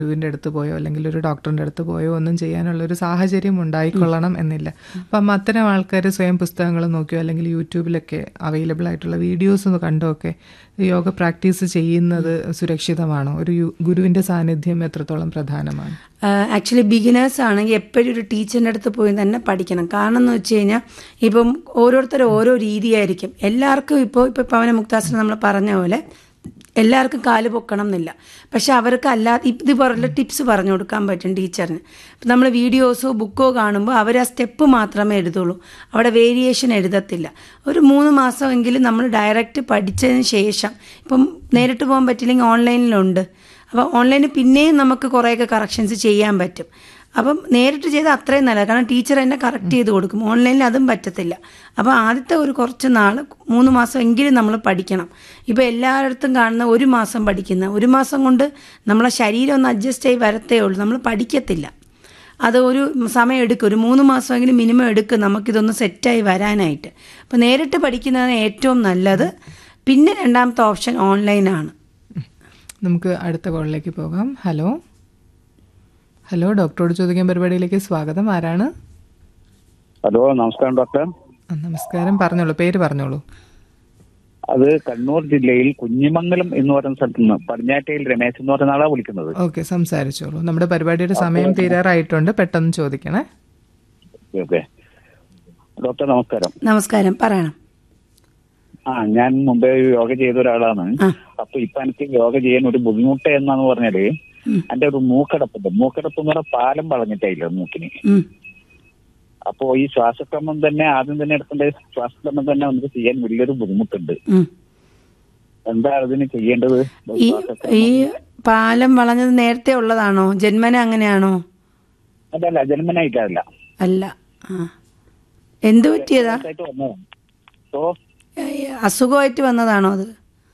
ഗുരുവിൻ്റെ അടുത്ത് പോയോ അല്ലെങ്കിൽ ഒരു ഡോക്ടറിൻ്റെ അടുത്ത് പോയോ ഒന്നും ചെയ്യാനുള്ള ഒരു സാഹചര്യം ഉണ്ടായിക്കൊള്ളണം എന്നില്ല അപ്പം അത്തരം ആൾക്കാർ സ്വയം പുസ്തകങ്ങൾ നോക്കിയോ അല്ലെങ്കിൽ യൂട്യൂബിലൊക്കെ അവൈലബിൾ ആയിട്ടുള്ള വീഡിയോസ് ഒന്ന് കണ്ടോ ഒക്കെ യോഗ പ്രാക്ടീസ് ചെയ്യുന്നത് സുരക്ഷിതമാണോ ഒരു യു- ഗുരുവിൻ്റെ സാന്നിധ്യം എത്രത്തോളം പ്രധാനമാണ് ആക്ച്വലി ബിഗിനേഴ്സ് ആണെങ്കിൽ എപ്പോഴും ഒരു ടീച്ചറിൻ്റെ അടുത്ത് പോയി തന്നെ പഠിക്കണം കാരണം എന്ന് വെച്ച് കഴിഞ്ഞാൽ ഇപ്പം ഓരോരുത്തരും ഓരോ രീതിയായിരിക്കും എല്ലാവർക്കും ഇപ്പോൾ ഇപ്പോൾ പവന മുക്താസനം നമ്മൾ പറഞ്ഞ പോലെ എല്ലാവർക്കും കാല് പൊക്കണം എന്നില്ല പക്ഷെ അവർക്ക് അല്ലാതെ ഇതുപോലുള്ള ടിപ്സ് പറഞ്ഞു കൊടുക്കാൻ പറ്റും ടീച്ചറിന് ഇപ്പം നമ്മൾ വീഡിയോസോ ബുക്കോ കാണുമ്പോൾ അവർ ആ സ്റ്റെപ്പ് മാത്രമേ എഴുതുള്ളൂ അവിടെ വേരിയേഷൻ എഴുതത്തില്ല ഒരു മൂന്ന് മാസമെങ്കിലും നമ്മൾ ഡയറക്റ്റ് പഠിച്ചതിന് ശേഷം ഇപ്പം നേരിട്ട് പോകാൻ പറ്റില്ലെങ്കിൽ ഓൺലൈനിലുണ്ട് അപ്പോൾ ഓൺലൈനിൽ പിന്നെയും നമുക്ക് കുറേയൊക്കെ കറക്ഷൻസ് ചെയ്യാൻ പറ്റും അപ്പം നേരിട്ട് ചെയ്താൽ അത്രയും നല്ലത് കാരണം ടീച്ചർ എന്നെ കറക്റ്റ് ചെയ്ത് കൊടുക്കും ഓൺലൈനിൽ അതും പറ്റത്തില്ല അപ്പോൾ ആദ്യത്തെ ഒരു കുറച്ച് നാൾ മൂന്ന് മാസം എങ്കിലും നമ്മൾ പഠിക്കണം ഇപ്പോൾ എല്ലായിടത്തും കാണുന്ന ഒരു മാസം പഠിക്കുന്ന ഒരു മാസം കൊണ്ട് നമ്മളെ ശരീരം ഒന്ന് അഡ്ജസ്റ്റ് ആയി വരത്തേ ഉള്ളൂ നമ്മൾ പഠിക്കത്തില്ല അത് ഒരു സമയം എടുക്കും ഒരു മൂന്ന് മാസമെങ്കിലും മിനിമം എടുക്കും നമുക്കിതൊന്ന് സെറ്റായി വരാനായിട്ട് അപ്പോൾ നേരിട്ട് പഠിക്കുന്നതാണ് ഏറ്റവും നല്ലത് പിന്നെ രണ്ടാമത്തെ ഓപ്ഷൻ ഓൺലൈനാണ് നമുക്ക് അടുത്ത കോളിലേക്ക് പോകാം ഹലോ ഹലോ ഡോക്ടറോട് ചോദിക്കാൻ പരിപാടിയിലേക്ക് സ്വാഗതം ആരാണ് ഹലോ നമസ്കാരം ഡോക്ടർ ആ, നമസ്കാരം പറഞ്ഞോളൂ പേര് പറഞ്ഞോളൂ അത് കണ്ണൂർ ജില്ലയിൽ കുഞ്ഞിമംഗലം എന്ന് പറയുന്ന സ്ഥലത്ത് നിന്ന് പടിഞ്ഞാറ്റയിൽ രമേശ് എന്ന് പറയുന്ന ആളാ വിളിക്കുന്നത് ഓക്കെ സംസാരിച്ചോളൂ നമ്മുടെ പരിപാടിയുടെ സമയം തീരാറായിട്ടുണ്ട് പെട്ടെന്ന് ചോദിക്കണേ ഓക്കെ ഡോക്ടർ നമസ്കാരം നമസ്കാരം പറയണം ആ ഞാൻ മുമ്പേ യോഗ ചെയ്ത ഒരാളാണ് ആ. അപ്പൊ ഇപ്പൊ എനിക്ക് യോഗ ചെയ്യാൻ ഒരു ബുദ്ധിമുട്ട് എന്നാന്ന് പറഞ്ഞാല് എന്റെ ഒരു മൂക്കടപ്പുണ്ട് മൂക്കടപ്പ് എന്ന് പറഞ്ഞാൽ പാലം വളഞ്ഞിട്ടായില്ല മൂക്കിന് ഉം. അപ്പോ ഈ ശ്വാസക്രമം തന്നെ ആദ്യം തന്നെ എടുക്കേണ്ട ശ്വാസക്രമം തന്നെ നമുക്ക് ചെയ്യാൻ വലിയൊരു ബുദ്ധിമുട്ടുണ്ട് ഉം. എന്താ അതിന് ചെയ്യേണ്ടത് ഈ ഈ പാലം വളഞ്ഞത് നേരത്തെ ഉള്ളതാണോ ജന്മന അങ്ങനെയാണോ അതല്ല ജന്മനായിട്ടല്ല അല്ല ആ എന്ത് പറ്റിയതാ ആയിട്ട് വന്നതാണ് ഓ ഈ അസുഖമായിട്ട് വന്നതാണോ അത്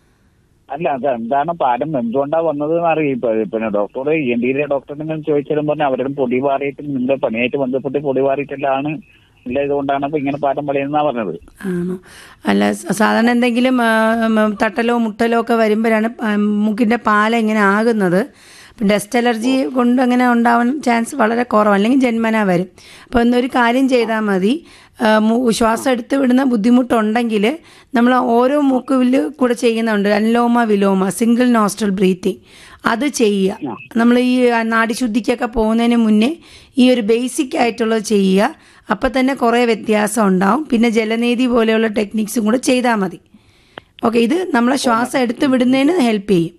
അല്ല അത് എന്താണ് പാലം എന്തുകൊണ്ടാ വന്നത് എന്ന് അറിയും പിന്നെ ഡോക്ടറോട് ഇ എൻ ഡിയിലെ ഡോക്ടറിനെ ചോദിച്ചാലും പറഞ്ഞ അവരുടെ പൊടി പാറിയിട്ട് നിന്റെ പണിയായിട്ട് ബന്ധപ്പെട്ട് പൊടി പാറിയിട്ടെല്ലാം ഇല്ല ഇതുകൊണ്ടാണ് ഇപ്പൊ ഇങ്ങനെ പാലം പണിയെന്നാ പറഞ്ഞത് ആണോ അല്ല സ- സാധാരണ എന്തെങ്കിലും ആ, ഉം, തട്ടലോ മുട്ടലോ ഒക്കെ വരുമ്പോഴാണ് പ- മൂക്കിൻ്റെ പാല ഇങ്ങനെ ആകുന്നത് ഡസ്റ്റ് അലർജി കൊണ്ട് അങ്ങനെ ഉണ്ടാവാൻ ചാൻസ് വളരെ കുറവ് അല്ലെങ്കിൽ ജന്മന വരും അപ്പോൾ എന്നൊരു കാര്യം ചെയ്താൽ മതി ആ, മൂ- ശ്വാസം എടുത്ത് വിടുന്ന ബുദ്ധിമുട്ടുണ്ടെങ്കിൽ നമ്മൾ ഓരോ മൂക്കുവിൽ കൂടെ ചെയ്യുന്നുണ്ട് Anuloma Viloma single nostril breathing അത് ചെയ്യുക നമ്മൾ ഈ നാടിശുദ്ധിക്കൊക്കെ പോകുന്നതിന് മുന്നേ ഈ ഒരു ബേസിക് ആയിട്ടുള്ളത് ചെയ്യുക അപ്പം തന്നെ കുറേ വ്യത്യാസം ഉണ്ടാവും പിന്നെ ജലനീതി പോലെയുള്ള ടെക്നിക്സും കൂടെ ചെയ്താൽ മതി ഓക്കെ ഇത് നമ്മളെ ശ്വാസം എടുത്ത് വിടുന്നതിന് ഹെൽപ്പ് ചെയ്യും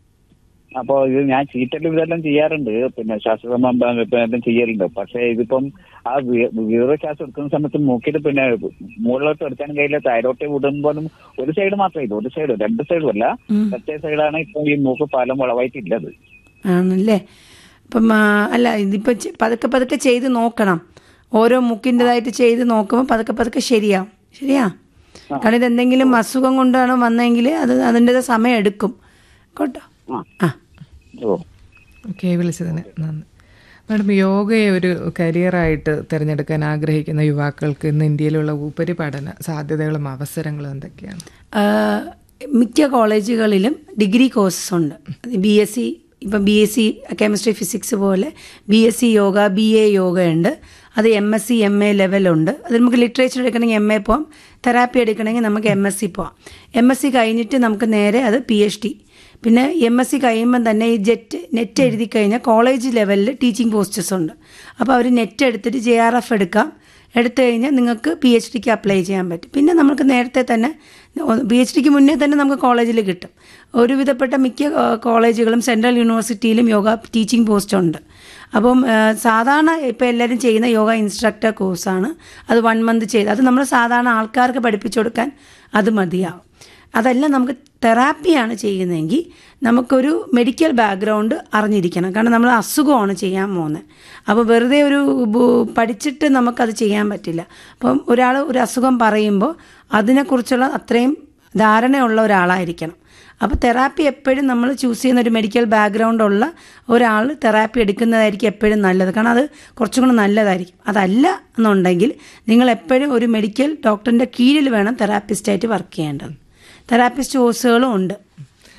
അപ്പൊ ഇത് ഞാൻ ചീറ്റലും ഇതെല്ലാം ചെയ്യാറുണ്ട് പിന്നെ ശ്വാസക്രമം എല്ലാം ചെയ്യലുണ്ട് പക്ഷെ ഇതിപ്പം ആ വീറ ശ്വാസം എടുക്കുന്ന സമയത്ത് മൂക്കിൽ പിന്നെ മുകളിലോട്ട് എടുക്കാൻ കഴിയില്ല താഴോട്ട് വിടുമ്പോഴും ഒരു സൈഡ് മാത്രമേ ഇല്ല ഒരു സൈഡ് രണ്ട് സൈഡും അല്ല മറ്റേ സൈഡാണ് ഇപ്പൊ ഈ മൂക്ക് പാലം വളവായിട്ടില്ലത് ആണല്ലേ അപ്പം ആ, അല്ല ഇതിപ്പോൾ ചെ- പതുക്കെ പതുക്കെ ചെയ്ത് നോക്കണം ഓരോ മുക്കിൻ്റെതായിട്ട് ചെയ്ത് നോക്കുമ്പോൾ പതുക്കെ പതുക്കെ ശരിയാവും ശരിയാ കാരണം ഇതെന്തെങ്കിലും അസുഖം കൊണ്ടാണ് വന്നതെങ്കിൽ അത് അതിൻ്റെതായ സമയം എടുക്കും കേട്ടോ ആ ആ ഓ ഓക്കെ വിളിച്ചതിന് നന്ദി മാഡം യോഗയെ ഒരു കരിയറായിട്ട് തിരഞ്ഞെടുക്കാൻ ആഗ്രഹിക്കുന്ന യുവാക്കൾക്ക് ഇന്ന് ഇന്ത്യയിലുള്ള ഉപരിപഠന സാധ്യതകളും അവസരങ്ങളും എന്തൊക്കെയാണ് ആ, മിക്ക കോളേജുകളിലും ഡിഗ്രി കോഴ്സസ് ഉണ്ട് ബി എസ് സി ഇപ്പം B S C chemistry physics പോലെ B S C yoga B A yoga ഉണ്ട് അത് M S C M A ലെവലുണ്ട് അത് നമുക്ക് ലിറ്ററേച്ചർ എടുക്കണമെങ്കിൽ എം എ പോവാം തെറാപ്പി എടുക്കണമെങ്കിൽ നമുക്ക് എം എസ് സി പോവാം എം എസ് സി കഴിഞ്ഞിട്ട് നമുക്ക് നേരെ അത് പി എച്ച് ഡി പിന്നെ എം എസ് സി കഴിയുമ്പം തന്നെ ഈ ജെറ്റ് നെറ്റ് എഴുതി കഴിഞ്ഞാൽ കോളേജ് ലെവലിൽ ടീച്ചിങ് പോസ്റ്റേഴ്സ് ഉണ്ട് അപ്പോൾ അവർ നെറ്റ് എടുത്തിട്ട് ജെ ആർ എഫ് എടുക്കാം എടുത്തു കഴിഞ്ഞാൽ നിങ്ങൾക്ക് പി എച്ച് ഡിക്ക് അപ്ലൈ ചെയ്യാൻ പറ്റും പിന്നെ നമുക്ക് നേരത്തെ തന്നെ പി എച്ച് ഡിക്ക് മുന്നേ തന്നെ നമുക്ക് കോളേജിൽ കിട്ടും ഒരുവിധപ്പെട്ട മിക്ക ആ, കോളേജുകളും സെൻട്രൽ യൂണിവേഴ്സിറ്റിയിലും യോഗ ടീച്ചിങ് പോസ്റ്റ് ഉണ്ട് അപ്പം ആ, സാധാരണ ഇപ്പോൾ എല്ലാവരും ചെയ്യുന്ന യോഗ ഇൻസ്ട്രക്ടർ കോഴ്സാണ് അത് വൺ മന്ത് ചെയ്ത് അത് നമ്മൾ സാധാരണ ആൾക്കാർക്ക് പഠിപ്പിച്ചു കൊടുക്കാൻ അത് മതിയാവും അതല്ല നമുക്ക് തെറാപ്പിയാണ് ചെയ്യുന്നതെങ്കിൽ നമുക്കൊരു മെഡിക്കൽ ബാക്ക്ഗ്രൗണ്ട് അറിഞ്ഞിരിക്കണം കാരണം നമ്മൾ അസുഖമാണ് ചെയ്യാൻ പോകുന്നത് അപ്പോൾ വെറുതെ ഒരു ബു- പഠിച്ചിട്ട് നമുക്കത് ചെയ്യാൻ പറ്റില്ല അപ്പം ഒരാൾ ഒരു അസുഖം പറയുമ്പോൾ അതിനെക്കുറിച്ചുള്ള അത്രയും ധാരണയുള്ള ഒരാളായിരിക്കണം അപ്പോൾ തെറാപ്പി എപ്പോഴും നമ്മൾ ചൂസ് ചെയ്യുന്ന ഒരു മെഡിക്കൽ ബാക്ക്ഗ്രൗണ്ട് ഉള്ള ഒരാൾ തെറാപ്പി എടുക്കുന്നതായിരിക്കും എപ്പോഴും നല്ലത് കാരണം അത് കുറച്ചും കൂടെ നല്ലതായിരിക്കും അതല്ല എന്നുണ്ടെങ്കിൽ നിങ്ങൾ എപ്പോഴും ഒരു മെഡിക്കൽ ഡോക്ടറിൻ്റെ കീഴിൽ വേണം തെറാപ്പിസ്റ്റായിട്ട് വർക്ക് ചെയ്യേണ്ടത് തെറാപ്പിസ്റ്റ് കോഴ്സുകളും ഉണ്ട്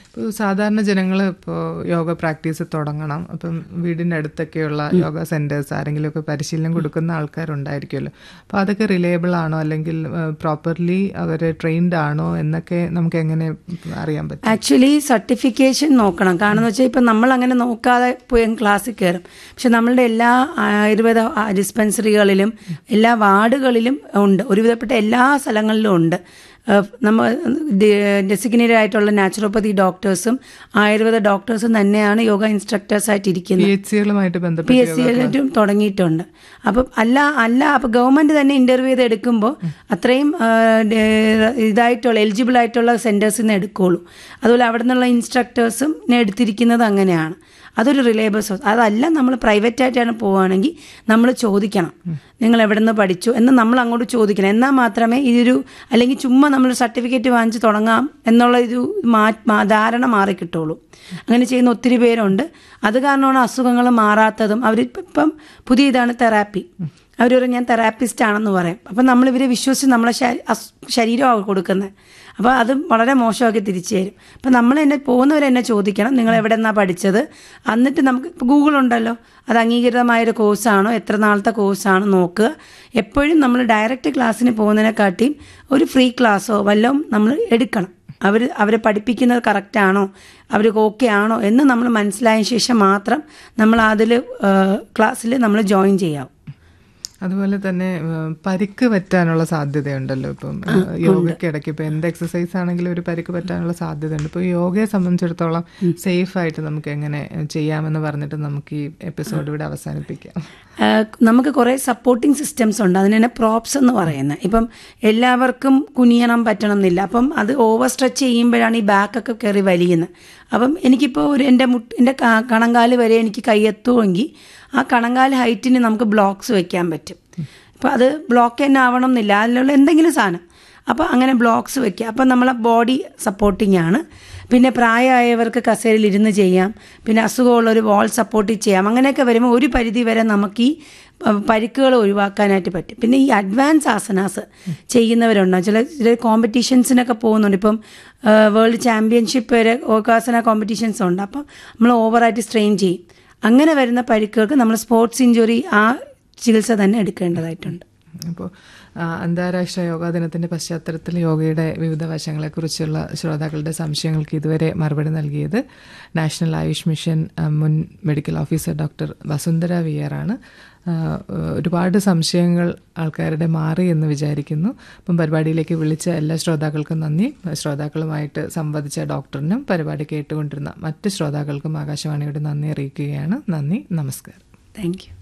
ഇപ്പോൾ സാധാരണ ജനങ്ങൾ ഇപ്പോൾ യോഗ പ്രാക്ടീസ് തുടങ്ങണം അപ്പം വീടിൻ്റെ അടുത്തൊക്കെയുള്ള യോഗ സെൻറ്റേഴ്സ് ആരെങ്കിലുമൊക്കെ പരിശീലനം കൊടുക്കുന്ന ആൾക്കാരുണ്ടായിരിക്കുമല്ലോ അപ്പോൾ അതൊക്കെ റിലയബിൾ ആണോ അല്ലെങ്കിൽ പ്രോപ്പർലി അവർ ട്രെയിൻഡ് ആണോ എന്നൊക്കെ നമുക്ക് എങ്ങനെ അറിയാൻ പറ്റും ആക്ച്വലി സർട്ടിഫിക്കേഷൻ നോക്കണം കാരണം എന്ന് വെച്ചാൽ ഇപ്പം നമ്മൾ അങ്ങനെ നോക്കാതെ പോയി ക്ലാസ്സിൽ കയറും പക്ഷെ നമ്മളുടെ എല്ലാ ആയുർവേദ ഡിസ്പെൻസറികളിലും എല്ലാ വാർഡുകളിലും ഉണ്ട് ഒരുവിധപ്പെട്ട എല്ലാ സ്ഥലങ്ങളിലും ഉണ്ട് ഏഹ് നമ്മ ഡെസിഗ്നേറ്റഡ് ആയിട്ടുള്ള നാച്ചുറോപ്പതി ഡോക്ടേഴ്സും ആയുർവേദ ഡോക്ടേഴ്സും തന്നെയാണ് യോഗ ഇൻസ്ട്രക്ടേഴ്സ് ആയിട്ട് പി ഇരിക്കുന്നത് എച്ച് സികളുമായിട്ട് പി ബന്ധപ്പെട്ട് എസ് സിയിലും തുടങ്ങിയിട്ടുണ്ട് അപ്പം അല്ല അല്ല അപ്പം ഗവൺമെന്റ് തന്നെ ഇന്റർവ്യൂ ചെയ്ത് എടുക്കുമ്പോൾ അത്രയും ആ, ഡേ- ഇതായിട്ടുള്ള എലിജിബിൾ ആയിട്ടുള്ള സെന്റേഴ്സിൽ നിന്ന് എടുക്കുകയുള്ളൂ അതുപോലെ അവിടെ നിന്നുള്ള ഇൻസ്ട്രക്ടേഴ്സും എടുത്തിരിക്കുന്നത് അങ്ങനെയാണ് അതൊരു റിലയബിൾ സോഴ്സ് അതല്ല നമ്മൾ പ്രൈവറ്റ് ആയിട്ടാണ് പോവുകയാണെങ്കിൽ നമ്മൾ ചോദിക്കണം നിങ്ങൾ എവിടെ നിന്ന് പഠിച്ചു എന്ന് നമ്മൾ അങ്ങോട്ട് ചോദിക്കണം എന്നാൽ മാത്രമേ ഇതൊരു അല്ലെങ്കിൽ ചുമ്മാ നമ്മൾ സർട്ടിഫിക്കറ്റ് വാങ്ങിച്ച് തുടങ്ങാം എന്നുള്ള ഒരു മാ മാ- ധാരണ മാറി കിട്ടുള്ളൂ അങ്ങനെ ചെയ്യുന്ന ഒത്തിരി പേരുണ്ട് അത് കാരണമാണ് അസുഖങ്ങൾ മാറാത്തതും അവർ ഇപ്പം പുതിയ ഇതാണ് തെറാപ്പി അവർ പറയും ഞാൻ തെറാപ്പിസ്റ്റ് ആണെന്ന് പറയും അപ്പം നമ്മൾ ഇവരെ വിശ്വസിച്ച് നമ്മളെ ശരീ- അസ്- ശരീരമാണ് കൊടുക്കുന്നത് അപ്പോൾ അത് വളരെ മോശമാക്കി തിരിച്ചു തരും അപ്പം നമ്മൾ എന്നെ പോകുന്നവർ എന്നെ ചോദിക്കണം നിങ്ങൾ എവിടെ നിന്നാണ് പഠിച്ചത് എന്നിട്ട് നമുക്ക് ഇപ്പോൾ ഗൂഗിൾ ഉണ്ടല്ലോ അത് അംഗീകൃതമായൊരു കോഴ്സാണോ എത്ര നാളത്തെ കോഴ്സാണോ നോക്കുക എപ്പോഴും നമ്മൾ ഡയറക്റ്റ് ക്ലാസ്സിന് പോകുന്നതിനെക്കാട്ടിയും ഒരു ഫ്രീ ക്ലാസ്സോ വല്ലതും നമ്മൾ എടുക്കണം അവർ അവരെ പഠിപ്പിക്കുന്നത് കറക്റ്റാണോ അവർക്ക് ഓക്കെ ആണോ എന്ന് നമ്മൾ മനസ്സിലായ ശേഷം മാത്രം നമ്മൾ അതിൽ ക്ലാസ്സിൽ നമ്മൾ ജോയിൻ ചെയ്യാവും അതുപോലെ തന്നെ ഏഹ്, പരിക്ക് പറ്റാനുള്ള സാധ്യതയുണ്ടല്ലോ ഇപ്പം ഏഹ്, യോഗയ്ക്ക് ഇടയ്ക്ക് ഇപ്പം എന്ത് എക്സസൈസ് ആണെങ്കിലും ഒരു പരിക്ക് പറ്റാനുള്ള സാധ്യതയുണ്ട് ഇപ്പോൾ യോഗയെ സംബന്ധിച്ചിടത്തോളം സേഫ് ആയിട്ട് നമുക്ക് എങ്ങനെ ചെയ്യാമെന്ന് പറഞ്ഞിട്ട് നമുക്ക് ഈ എപ്പിസോഡ് ഇവിടെ അവസാനിപ്പിക്കാം ആഹ് നമുക്ക് കുറേ സപ്പോർട്ടിംഗ് സിസ്റ്റംസ് ഉണ്ട് അതിന് തന്നെ പ്രോപ്സ് എന്ന് പറയുന്നത് ഇപ്പം എല്ലാവർക്കും കുനിയണം പറ്റണം എന്നില്ല അപ്പം അത് ഓവർ സ്ട്രെച്ച് ചെയ്യുമ്പോഴാണ് ഈ ബാക്കൊക്കെ കയറി വലിയുന്നത് അപ്പം എനിക്കിപ്പോൾ ഒരു എൻ്റെ മുട്ട് എൻ്റെ ക- കണങ്കാല് വരെ എനിക്ക് കൈയെത്തുമെങ്കിൽ ആ കണങ്കാല് ഹൈറ്റിന് നമുക്ക് ബ്ലോക്സ് വെക്കാൻ പറ്റും അപ്പോൾ അത് ബ്ലോക്ക് തന്നെ ആവണം എന്നില്ല അതിലുള്ള എന്തെങ്കിലും സാധനം അപ്പോൾ അങ്ങനെ ബ്ലോക്സ് വെക്കുക അപ്പം നമ്മളെ ബോഡി സപ്പോർട്ടിംഗ് ആണ് പിന്നെ പ്രായമായവർക്ക് കസേരയിൽ ഇരുന്ന് ചെയ്യാം പിന്നെ അസുഖമുള്ളൊരു വാൾ സപ്പോർട്ട് ചെയ്യാം അങ്ങനെയൊക്കെ വരുമ്പോൾ ഒരു പരിധി വരെ നമുക്ക് ഈ പ- പരിക്കുകൾ ഒഴിവാക്കാനായിട്ട് പറ്റും പിന്നെ ഈ അഡ്വാൻസ് ആസനാസ് ചെയ്യുന്നവരുണ്ടോ ചില ചില കോമ്പറ്റീഷൻസിനൊക്കെ പോകുന്നുണ്ട് ഇപ്പം വേൾഡ് ചാമ്പ്യൻഷിപ്പ് വരെ യോഗാസന കോമ്പറ്റീഷൻസ് ഉണ്ട് അപ്പം നമ്മൾ ഓവറായിട്ട് സ്ട്രെയിൻ ചെയ്യും അങ്ങനെ വരുന്ന പരിക്കുകൾക്ക് നമ്മൾ സ്പോർട്സ് ഇഞ്ചുറി ആ ചികിത്സ തന്നെ എടുക്കേണ്ടതായിട്ടുണ്ട് അപ്പോൾ അന്താരാഷ്ട്ര യോഗാ ദിനത്തിന്റെ പശ്ചാത്തലത്തിൽ യോഗയുടെ വിവിധ വശങ്ങളെക്കുറിച്ചുള്ള ശ്രോതാക്കളുടെ സംശയങ്ങൾക്ക് ഇതുവരെ മറുപടി നൽകിയത് നാഷണൽ ആയുഷ് മിഷൻ ആ, മുൻ മെഡിക്കൽ ഓഫീസർ ഡോക്ടർ വസുന്ധര വിയറാണ് ആ, ഒരുപാട് സംശയങ്ങൾ ആൾക്കാരുടെ മാറി എന്ന് വിചാരിക്കുന്നു അപ്പം പരിപാടിയിലേക്ക് വിളിച്ച എല്ലാ ശ്രോതാക്കൾക്കും നന്ദി ശ്രോതാക്കളുമായിട്ട് സംവദിച്ച ഡോക്ടറിനും പരിപാടി കേട്ടുകൊണ്ടിരുന്ന മറ്റ് ശ്രോതാക്കൾക്കും ആകാശവാണിയുടെ നന്ദി അറിയിക്കുകയാണ് നന്ദി നമസ്കാരം താങ്ക് യു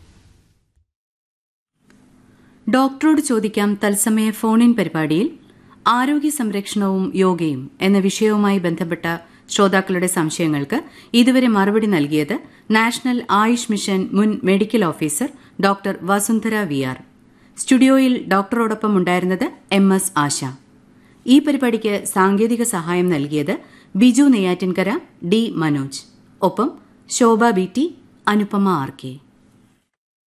ഡോക്ടറോട് ചോദിക്കാം തത്സമയ ഫോണിൻ പരിപാടിയിൽ ആരോഗ്യ സംരക്ഷണവും യോഗയും എന്ന വിഷയവുമായി ബന്ധപ്പെട്ട ശ്രോതാക്കളുടെ സംശയങ്ങൾക്ക് ഇതുവരെ മറുപടി നൽകിയത് നാഷണൽ ആയുഷ് മിഷൻ മുൻ medical officer doctor Vasundhara V R സ്റ്റുഡിയോയിൽ ഡോക്ടറോടൊപ്പം ഉണ്ടായിരുന്നത് എം എസ് ആശ ഈ പരിപാടിക്ക് സാങ്കേതിക സഹായം നൽകിയത് ബിജു നെയ്യാറ്റിൻകര ഡി മനോജ് ഒപ്പം Shobha B T Anupama R K